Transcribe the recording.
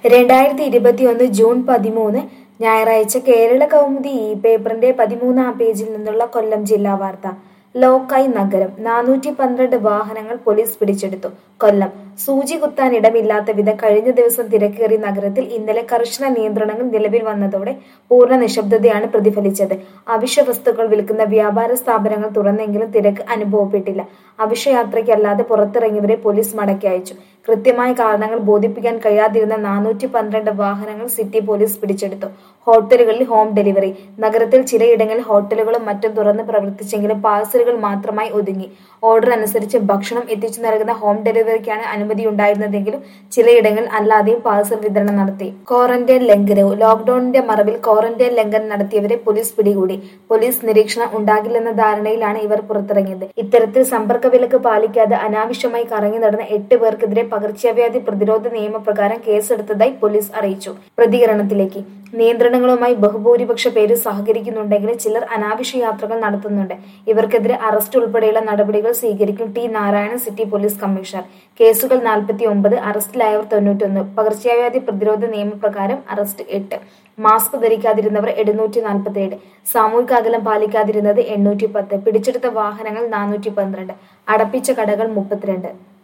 രണ്ടായിരത്തി ഇരുപത്തിയൊന്ന് ജൂൺ പതിമൂന്ന് ഞായറാഴ്ച കേരള കൗമുദി ഈ പേപ്പറിന്റെ പതിമൂന്നാം പേജിൽ നിന്നുള്ള കൊല്ലം ജില്ലാ വാർത്ത ലോക്കായി നഗരം നാനൂറ്റി പന്ത്രണ്ട് വാഹനങ്ങൾ പോലീസ് പിടിച്ചെടുത്തു കൊല്ലം സൂചി കുത്താൻ ഇടമില്ലാത്ത വിധം കഴിഞ്ഞ ദിവസം തിരക്കേറിയ നഗരത്തിൽ ഇന്നലെ കർശന നിയന്ത്രണങ്ങൾ നിലവിൽ വന്നതോടെ പൂർണ്ണ നിശബ്ദതയാണ് പ്രതിഫലിച്ചത് അവശ്യ വസ്തുക്കൾ വിൽക്കുന്ന വ്യാപാര സ്ഥാപനങ്ങൾ തുറന്നെങ്കിലും തിരക്ക് അനുഭവപ്പെട്ടില്ല അവശ്യയാത്രയ്ക്കല്ലാതെ പുറത്തിറങ്ങിയവരെ പോലീസ് മടക്കി അയച്ചു കൃത്യമായ കാരണങ്ങൾ ബോധിപ്പിക്കാൻ കഴിയാതിരുന്ന നാനൂറ്റി പന്ത്രണ്ട് വാഹനങ്ങൾ സിറ്റി പോലീസ് പിടിച്ചെടുത്തു ഹോട്ടലുകളിൽ ഹോം ഡെലിവറി നഗരത്തിൽ ചിലയിടങ്ങളിൽ ഹോട്ടലുകളും മറ്റും തുറന്ന് പ്രവർത്തിച്ചെങ്കിലും പാഴ്സലുകൾ മാത്രമായി ഒതുങ്ങി ഓർഡർ അനുസരിച്ച് ഭക്ഷണം എത്തിച്ചു നൽകുന്ന ഹോം ഡെലിവറിക്കാണ് അനുമതി ഉണ്ടായിരുന്നതെങ്കിലും ചിലയിടങ്ങളിൽ അല്ലാതെയും പാഴ്സൽ വിതരണം നടത്തി ക്വാറന്റൈൻ ലംഘനവും ലോക്ഡൌണിന്റെ മറവിൽ ക്വാറന്റൈൻ ലംഘനം നടത്തിയവരെ പോലീസ് പിടികൂടി പോലീസ് നിരീക്ഷണം ഉണ്ടാകില്ലെന്ന ധാരണയിലാണ് ഇവർ പുറത്തിറങ്ങിയത് ഇത്തരത്തിൽ സമ്പർക്ക വിലക്ക് പാലിക്കാതെ അനാവശ്യമായി കറങ്ങി നടന്ന എട്ട് പേർക്കെതിരെ പകർച്ചവ്യാധി പ്രതിരോധ നിയമപ്രകാരം കേസെടുത്തതായി പോലീസ് അറിയിച്ചു പ്രതികരണത്തിലേക്ക് നിയന്ത്രണങ്ങളുമായി ബഹുഭൂരിപക്ഷ പേര് സഹകരിക്കുന്നുണ്ടെങ്കിലും ചിലർ അനാവശ്യ യാത്രകൾ നടത്തുന്നുണ്ട് ഇവർക്കെതിരെ അറസ്റ്റ് ഉൾപ്പെടെയുള്ള നടപടികൾ സ്വീകരിക്കും T Narayanan city police commissioner കേസുകൾ നാൽപ്പത്തി ഒമ്പത് അറസ്റ്റിലായവർ തൊണ്ണൂറ്റൊന്ന് പകർച്ചവ്യാധി പ്രതിരോധ നിയമപ്രകാരം അറസ്റ്റ് എട്ട് മാസ്ക് ധരിക്കാതിരുന്നവർ എഴുന്നൂറ്റി നാൽപ്പത്തി ഏഴ് സാമൂഹിക അകലം പാലിക്കാതിരുന്നത് എണ്ണൂറ്റി പത്ത് പിടിച്ചെടുത്ത വാഹനങ്ങൾ നാനൂറ്റി പന്ത്രണ്ട് അടപ്പിച്ച കടകൾ മുപ്പത്തിരണ്ട്